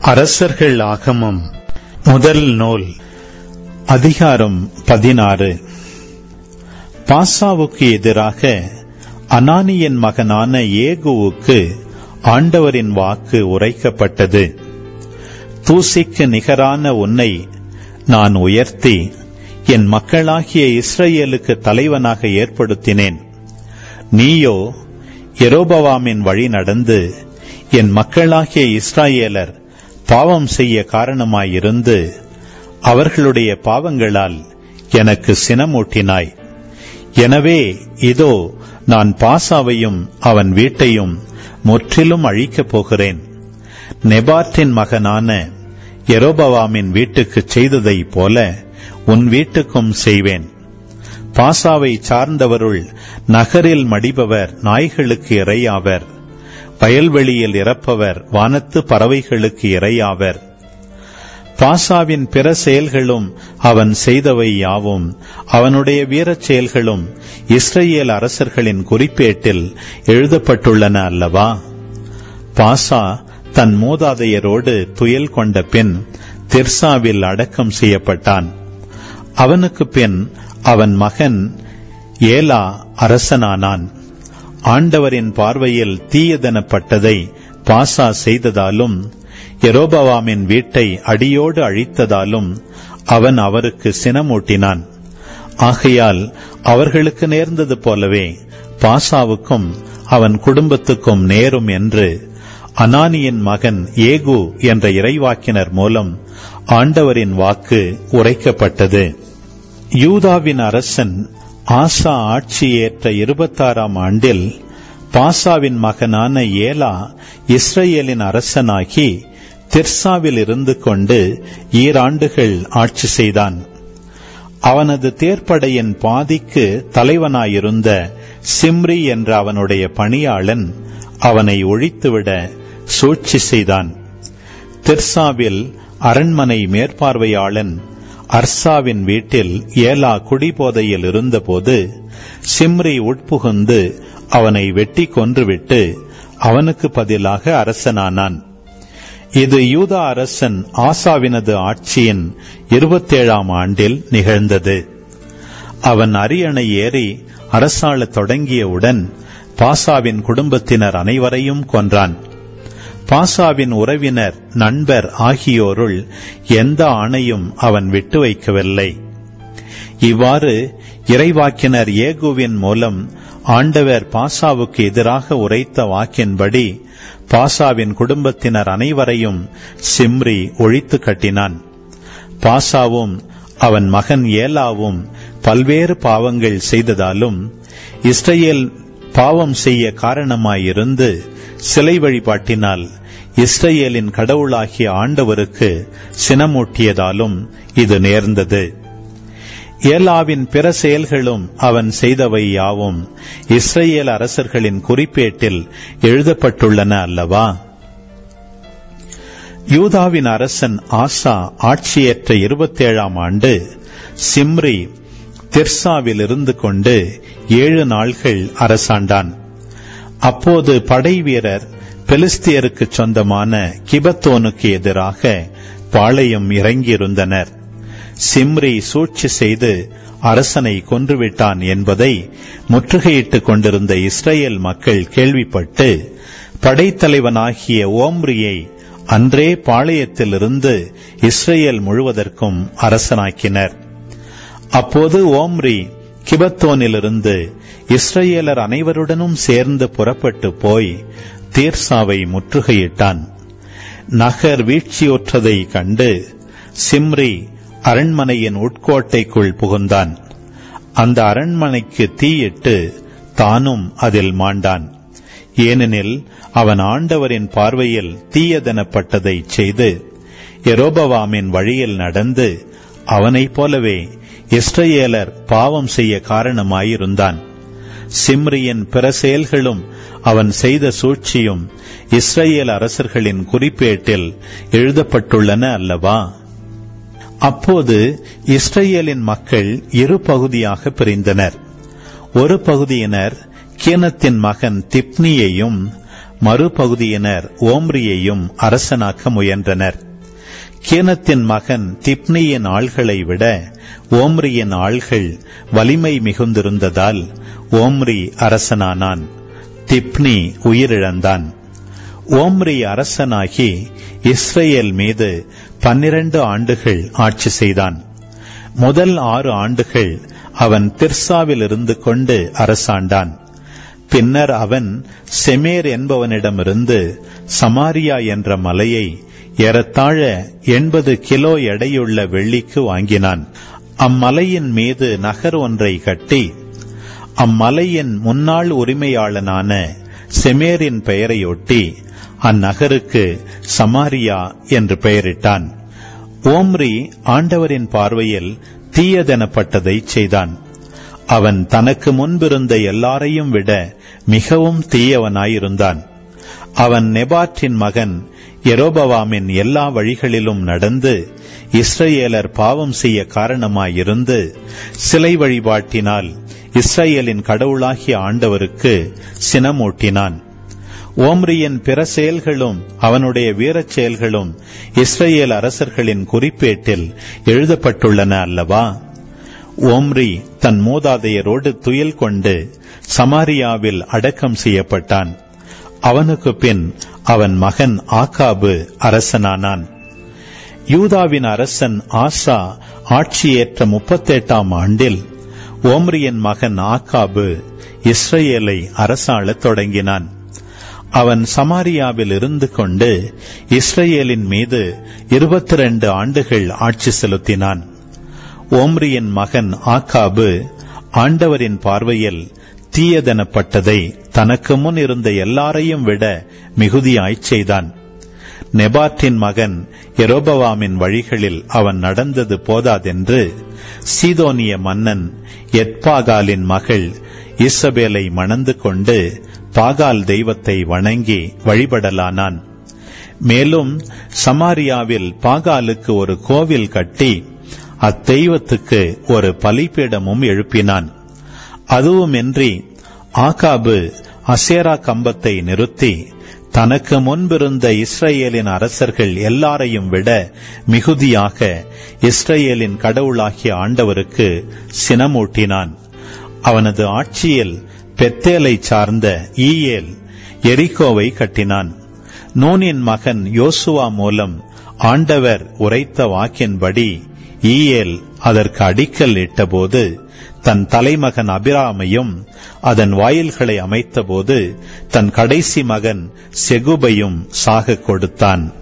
அரசர்கள் ஆகமம் முதல் நூல் அதிகாரம் பதினாறு பாசாவுக்கு எதிராக அனானியின் மகனான ஏகுவுக்கு ஆண்டவரின் வாக்கு உரைக்கப்பட்டது தூசிக்கு நிகரான உன்னை நான் உயர்த்தி என் மக்களாகிய இஸ்ரேலுக்கு தலைவனாக ஏற்படுத்தினேன் நீயோ எரோபவாமின் வழி நடந்து என் மக்களாகிய இஸ்ராயேலர் பாவம் செய்ய காரணமாயிருந்து அவர்களுடைய பாவங்களால் எனக்கு சினமூட்டினாய் எனவே இதோ நான் பாசாவையும் அவன் வீட்டையும் முற்றிலும் அழிக்கப் போகிறேன் நெபார்ட்டின் மகனான எரோபவாமின் வீட்டுக்குச் செய்ததைப் போல உன் வீட்டுக்கும் செய்வேன் பாசாவை சார்ந்தவருள் நகரில் மடிபவர் நாய்களுக்கு இரையாவர் வயல்வெளியில் இறப்பவர் வானத்து பறவைகளுக்கு இரையாவர் பாசாவின் பிற செயல்களும் அவன் செய்தவை யாவும் அவனுடைய வீரச் செயல்களும் இஸ்ரேல் அரசர்களின் குறிப்பேட்டில் எழுதப்பட்டுள்ளன அல்லவா பாசா தன் மூதாதையரோடு துயல் கொண்ட பின் திர்சாவில் அடக்கம் செய்யப்பட்டான் அவனுக்கு பின் அவன் மகன் ஏலா அரசனானான் ஆண்டவரின் பார்வையில் தீயதெனப்பட்டதை பாசா செய்ததாலும் எரோபவாமின் வீட்டை அடியோடு அழித்ததாலும் அவன் அவருக்கு சினமூட்டினான் ஆகையால் அவர்களுக்கு நேர்ந்தது போலவே பாசாவுக்கும் அவன் குடும்பத்துக்கும் நேரும் என்று அனானியின் மகன் ஏகு என்ற இறைவாக்கினர் மூலம் ஆண்டவரின் வாக்கு உரைக்கப்பட்டது யூதாவின் அரசன் ஆசா ஆட்சியேற்ற இருபத்தாறாம் ஆண்டில் பாசாவின் மகனான ஏலா இஸ்ரேலின் அரசனாகி திர்சாவில் இருந்து கொண்டு ஈராண்டுகள் ஆட்சி செய்தான் அவனது தேர்ப்படையின் பாதிக்கு தலைவனாயிருந்த சிம்ரி என்ற அவனுடைய பணியாளன் அவனை ஒழித்துவிட சூழ்ச்சி செய்தான் திர்சாவில் அரண்மனை மேற்பார்வையாளன் அர்சாவின் வீட்டில் ஏலா குடிபோதையில் இருந்தபோது சிம்ரி உட்புகுந்து அவனை வெட்டி கொன்றுவிட்டு அவனுக்கு பதிலாக அரசனானான் இது யூதா அரசன் ஆசாவினது ஆட்சியின் இருபத்தேழாம் ஆண்டில் நிகழ்ந்தது அவன் அரியணை ஏறி அரசாளத் தொடங்கியவுடன் பாசாவின் குடும்பத்தினர் அனைவரையும் கொன்றான் பாசாவின் உறவினர் நண்பர் ஆகியோருள் எந்த ஆணையும் அவன் விட்டு வைக்கவில்லை இவ்வாறு இறைவாக்கினர் ஏகுவின் மூலம் ஆண்டவர் பாசாவுக்கு எதிராக உரைத்த வாக்கின்படி பாசாவின் குடும்பத்தினர் அனைவரையும் சிம்ரி ஒழித்து கட்டினான் பாசாவும் அவன் மகன் ஏலாவும் பல்வேறு பாவங்கள் செய்ததாலும் இஸ்ரேல் பாவம் செய்ய காரணமாயிருந்து சிலை வழிபாட்டினால் இஸ்ரேலின் கடவுளாகிய ஆண்டவருக்கு சினமூட்டியதாலும் இது நேர்ந்தது ஏலாவின் பிற செயல்களும் அவன் செய்தவை யாவும் இஸ்ரேல் அரசர்களின் குறிப்பேட்டில் எழுதப்பட்டுள்ளன அல்லவா யூதாவின் அரசன் ஆசா ஆட்சியேற்ற இருபத்தேழாம் ஆண்டு சிம்ரி திர்சாவில் இருந்து கொண்டு ஏழு நாள்கள் அரசாண்டான் அப்போது படை வீரர் பெலிஸ்தியருக்கு சொந்தமான கிபத்தோனுக்கு எதிராக பாளையம் இறங்கியிருந்தனர் சிம்ரி சூழ்ச்சி செய்து அரசனை கொன்றுவிட்டான் என்பதை முற்றுகையிட்டுக் கொண்டிருந்த இஸ்ரேல் மக்கள் கேள்விப்பட்டு படைத்தலைவனாகிய ஓம்ரியை அன்றே பாளையத்திலிருந்து இஸ்ரேல் முழுவதற்கும் அரசனாக்கினர் அப்போது ஓம்ரி கிபத்தோனிலிருந்து இஸ்ரேலர் அனைவருடனும் சேர்ந்து புறப்பட்டு போய் தீர்சாவை முற்றுகையிட்டான் நகர் வீழ்ச்சியுற்றதை கண்டு சிம்ரி அரண்மனையின் உட்கோட்டைக்குள் புகுந்தான் அந்த அரண்மனைக்கு தீயிட்டு தானும் அதில் மாண்டான் ஏனெனில் அவன் ஆண்டவரின் பார்வையில் தீயதெனப்பட்டதை செய்து எரோபவாமின் வழியில் நடந்து அவனைப் போலவே இஸ்ரேலர் பாவம் செய்ய காரணமாயிருந்தான் சிம்ரியின் பிற செயல்களும் அவன் செய்த சூழ்ச்சியும் இஸ்ரேல் அரசர்களின் குறிப்பேட்டில் எழுதப்பட்டுள்ளன அல்லவா அப்போது இஸ்ரேலின் மக்கள் இரு பகுதியாக பிரிந்தனர் ஒரு பகுதியினர் கீனத்தின் மகன் திப்னியையும் மறுபகுதியினர் ஓம்ரியையும் அரசனாக்க முயன்றனர் கீனத்தின் மகன் திப்னியின் ஆள்களை விட ஓம்ரியின் ஆள்கள் வலிமை மிகுந்திருந்ததால் ஓம்ரி அரசனானான் திப்னி உயிரிழந்தான் ஓம்ரி அரசனாகி இஸ்ரேல் மீது பன்னிரண்டு ஆண்டுகள் ஆட்சி செய்தான் முதல் ஆறு ஆண்டுகள் அவன் திர்சாவில் இருந்து கொண்டு அரசாண்டான் பின்னர் அவன் செமேர் என்பவனிடமிருந்து சமாரியா என்ற மலையை ஏறத்தாழ எண்பது கிலோ எடையுள்ள வெள்ளிக்கு வாங்கினான் அம்மலையின் மீது நகர் ஒன்றை கட்டி அம்மலையின் முன்னாள் உரிமையாளனான செமேரின் பெயரையொட்டி அந்நகருக்கு சமாரியா என்று பெயரிட்டான் ஓம்ரி ஆண்டவரின் பார்வையில் தீயதெனப்பட்டதை செய்தான் அவன் தனக்கு முன்பிருந்த எல்லாரையும் விட மிகவும் தீயவனாயிருந்தான் அவன் நெபாற்றின் மகன் எரோபவாமின் எல்லா வழிகளிலும் நடந்து இஸ்ரேலர் பாவம் செய்ய காரணமாயிருந்து சிலை வழிபாட்டினால் இஸ்ரேலின் கடவுளாகிய ஆண்டவருக்கு சினமூட்டினான் ஓம்ரியின் பிற செயல்களும் அவனுடைய வீரச் செயல்களும் இஸ்ரேல் அரசர்களின் குறிப்பேட்டில் எழுதப்பட்டுள்ளன அல்லவா ஓம்ரி தன் மூதாதையரோடு துயில் கொண்டு சமாரியாவில் அடக்கம் செய்யப்பட்டான் அவனுக்கு பின் அவன் மகன் ஆகாபு அரசனானான் யூதாவின் அரசன் ஆசா ஆட்சியேற்ற முப்பத்தெட்டாம் ஆண்டில் ஓம்ரியின் மகன் ஆகாபு இஸ்ரேலை அரசாளத் தொடங்கினான் அவன் சமாரியாவில் இருந்து கொண்டு இஸ்ரேலின் மீது இருபத்தி ரெண்டு ஆண்டுகள் ஆட்சி செலுத்தினான் ஓம்ரியின் மகன் ஆக்காபு ஆண்டவரின் பார்வையில் தீயதெனப்பட்டதை தனக்கு முன் இருந்த எல்லாரையும் விட மிகுதியாய்ச் செய்தான் நெபாட்டின் மகன் எரோபவாமின் வழிகளில் அவன் நடந்தது போதாதென்று சீதோனிய மன்னன் எட்பாகாலின் மகள் இசபேலை மணந்து கொண்டு பாகால் தெய்வத்தை வணங்கி வழிபடலானான் மேலும் சமாரியாவில் பாகாலுக்கு ஒரு கோவில் கட்டி அத்தெய்வத்துக்கு ஒரு பலிபீடமும் எழுப்பினான் அதுவுமின்றி ஆகாபு அசேரா கம்பத்தை நிறுத்தி தனக்கு முன்பிருந்த இஸ்ரேலின் அரசர்கள் எல்லாரையும் விட மிகுதியாக இஸ்ரேலின் கடவுளாகிய ஆண்டவருக்கு சினமூட்டினான் அவனது ஆட்சியில் பெத்தேலை சார்ந்த ஈயேல் எரிகோவை கட்டினான் நூனின் மகன் யோசுவா மூலம் ஆண்டவர் உரைத்த வாக்கின்படி ஈயேல் அதற்கு அடிக்கல் இட்டபோது தன் தலைமகன் அபிராமையும் அதன் வாயில்களை அமைத்தபோது தன் கடைசி மகன் செகுபையும் சாக கொடுத்தான்